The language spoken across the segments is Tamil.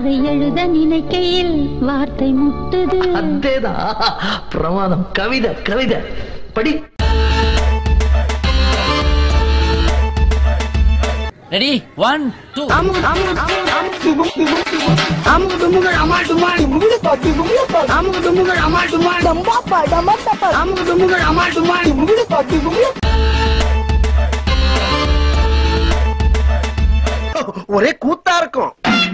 அதை எழுத நினைக்கையில் வார்த்தை முட்டுது அதேதான் பிரமாதம் கவிதை கவிதை படி ரெடி ஒன் டூ ஒரே கூத்தா இருக்கும்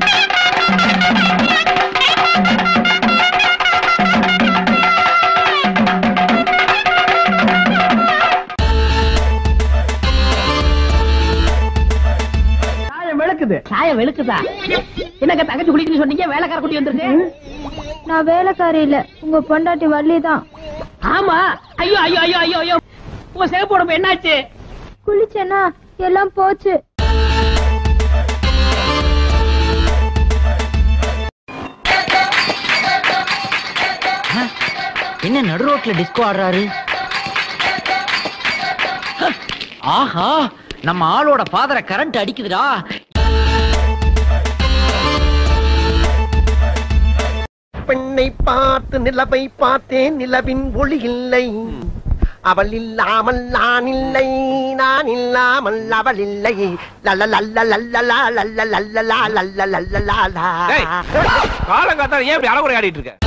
சாயம் வெளுக்குது சாயம் வெளுக்குதா என்னங்க தங்கச்சி குளிக்கணும்னு சொன்னீங்க வேலைக்கார குட்டி வந்திருக்கு நான் வேலைக்காரி இல்ல உங்க பொண்டாட்டி வள்ளி தான் ஆமா ஐயோ ஐயோ ஐயோ ஐயோ ஐயோ உங்க சேப்பு உடம்பு என்னாச்சு குளிச்சேன்னா எல்லாம் போச்சு என்ன நடு ரோட்ல டிஸ்கோ ஆடுறாரு ஆஹா நம்ம ஆளோட ஃபாதரை கரண்ட் அடிக்குதுடா பெண்ணை பார்த்து நிலவை பார்த்தேன் நிலவின் ஒளி இல்லை அவள் இல்லாமல் நான் இல்லை நான் இல்லாமல் அவள் இல்லை லல்ல லல்ல லல்லலா லல்ல லல்லலா லல்ல லல்லலா காலங்காத்தால ஏன் இப்படி அறகுறை ஆடிட்டு இருக்க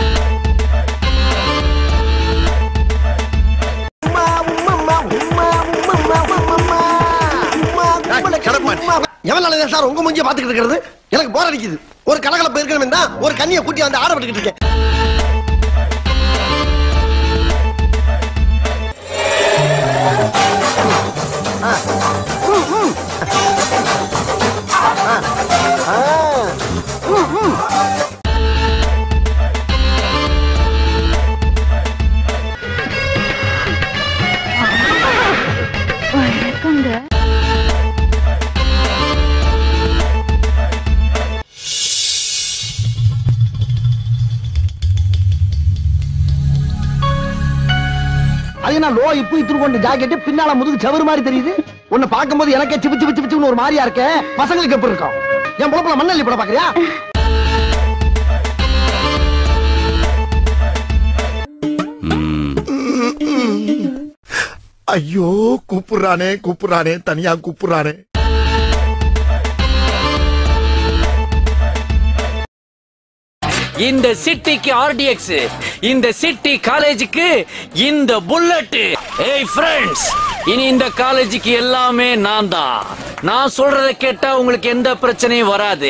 உம்மா, உம்மம்மா, உம்மா, உம்மம்மா, உம்மம்மா. உம்மா, கும்பலுக்கு உம்மா. எவ்வளவு நாளைக்கு சார் உங்க மூஞ்சிய பாத்துக்கிட்டு இருக்கிறது எனக்கு போர் அடிக்குது ஒரு கலகலப்பு இருக்கணுமே தான் ஒரு கண்ணியை கூட்டி வந்து ஆடப்பட்டுக்கிட்டு இருக்கேன் ஆ. ம், ம். ஆ. ஆ. ம், ம். வணக்கங்க அது என்ன லோ இப்ப இத்துரு கொண்டு ஜாக்கெட் பின்னால முதுகு சவுறு மாதிரி தெரியுது உன்னை பார்க்கும்போது எனக்கே சிப்பு சிப்பு சிப்பு சிப்புன்னு ஒரு மாதிரியா இருக்க பசங்களுக்கு எப்படி இருக்கும் என் பொழப்புல மண்ணல்லி போட பாக்குறியா ஐயோ கூப்பிடுறானே கூப்பிடுறானே தனியா கூப்பிடுறானே இந்த சிட்டிக்கு ஆர்டிஎக்ஸ் இந்த சிட்டி காலேஜுக்கு இந்த புல்லட் ஏய் ஃப்ரெண்ட்ஸ் இனி இந்த காலேஜுக்கு எல்லாமே நான் தான் நான் சொல்றத கேட்டா உங்களுக்கு எந்த பிரச்சனையும் வராது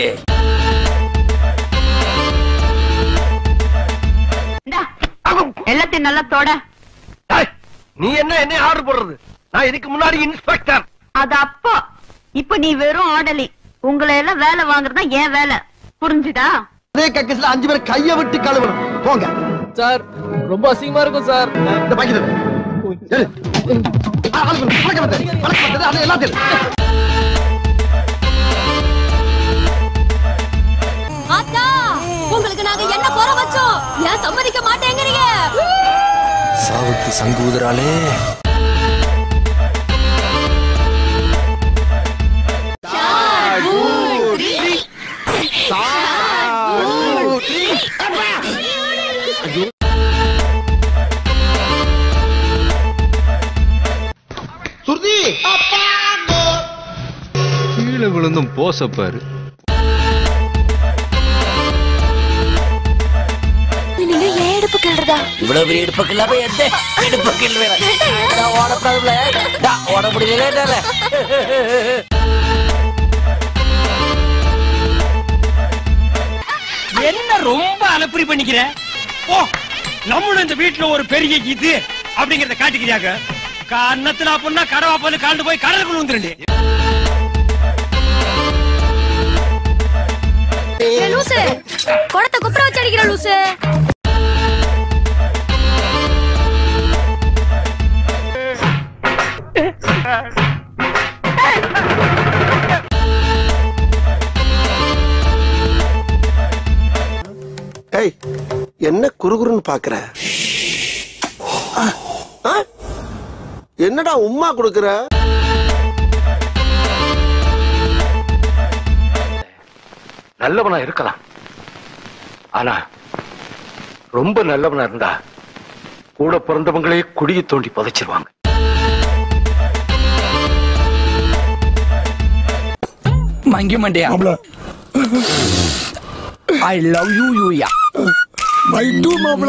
எல்லாத்தையும் நல்லா தொட ஏய், நீ என்ன என்ன ஆர்டர் போடுறது நான் இதுக்கு முன்னாடி இன்ஸ்பெக்டர் அது அப்போ இப்ப நீ வெறும் ஆடலி உங்களை எல்லாம் வேலை வாங்குறதா ஏன் வேலை புரிஞ்சுதா அதே கக்கஸ்ல அஞ்சு பேர் கைய விட்டு கழுவணும் போங்க சார் ரொம்ப அசிங்கமா இருக்கும் சார் இந்த பாக்கெட் எடு. ஆ, ஆளு கொடு. பழக்கம் வந்தது. பழக்கம் வந்தது. அது எல்லாத்தையும் எடு. ஆத்தா உங்களுக்கு நாங்க என்ன குறை வச்சோம் ஏன் சம்மதிக்க மாட்டேங்கிறீங்க சாவுக்கு சங்கு ஊதுறாளே சுருதி கீழே விழுந்தும் போசப்பாரு நீங்க ஏன் எடுப்பு கேள்றதா இவ்வளவு பெரிய இடுப்பு கில்லாம எந்த இடுப்பு கிள்ளுவேன் ஓடக்கூடாதுல ஓட முடியல என்ன ரொம்ப அலப்பறி பண்ணிக்கிற ஓ நம்மளும் இந்த வீட்டுல ஒரு பெரிய இது அப்படிங்கறத காட்டிக்கிறியாங்க கண்ணத்துல அப்படின்னா கடவா போல காண்டு போய் கடலுக்குள்ள வந்துருண்டு லூசு குடத்தை குப்புற வச்சு அடிக்கிற லூசு ஏய் என்ன குறுகுறுன்னு பாக்குற ஆ, ஆ? என்னடா உம்மா கொடுக்குற நல்லவனா இருக்கலாம் ஆனா ரொம்ப நல்லவனா இருந்தா கூட பிறந்தவங்களே குடியை தோண்டி புதைச்சிருவாங்க மங்கி மண்டியா ஐ லவ் யூ யூயா மை டூ மாப்ள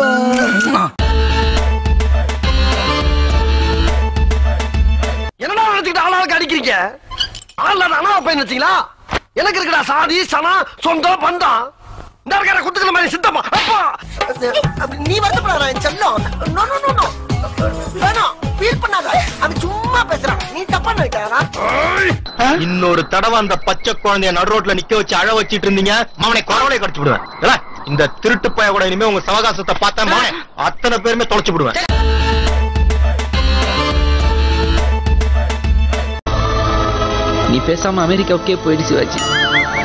என்னடா நினைச்சுக்கிட்டு ஆளாளுக்கு அடிக்கிறீங்க ஆள்ல அண்ணா பையன் வச்சீங்களா எனக்கு இருக்குடா சாதி சனம் சொந்தம் பந்தம் இந்த இருக்கார குத்துக்கிற மாதிரி சித்தமா அப்பா அப்படி நீ வருத்தப்படாத என் செல்லம் நோ நோ நோ நோ வேணாம் ஃபீல் பண்ணாத அவன் சும்மா பேசுறான் நீ தப்பா நினைக்கிறாரா இன்னொரு தடவை அந்த பச்சை குழந்தைய நடு ரோட்ல நிக்க வச்சு அழ வச்சிட்டு இருந்தீங்க மாமனை குறவனை கடிச்சு விடுவேன் இல்ல, இந்த திருட்டு பைய கூட இனிமே உங்க சவகாசத்தை பார்த்தா மாமனே அத்தனை பேருமே தொலைச்சு விடுவேன் நீ பேசாம அமெரிக்காவுக்கே போயிடு சிவாஜி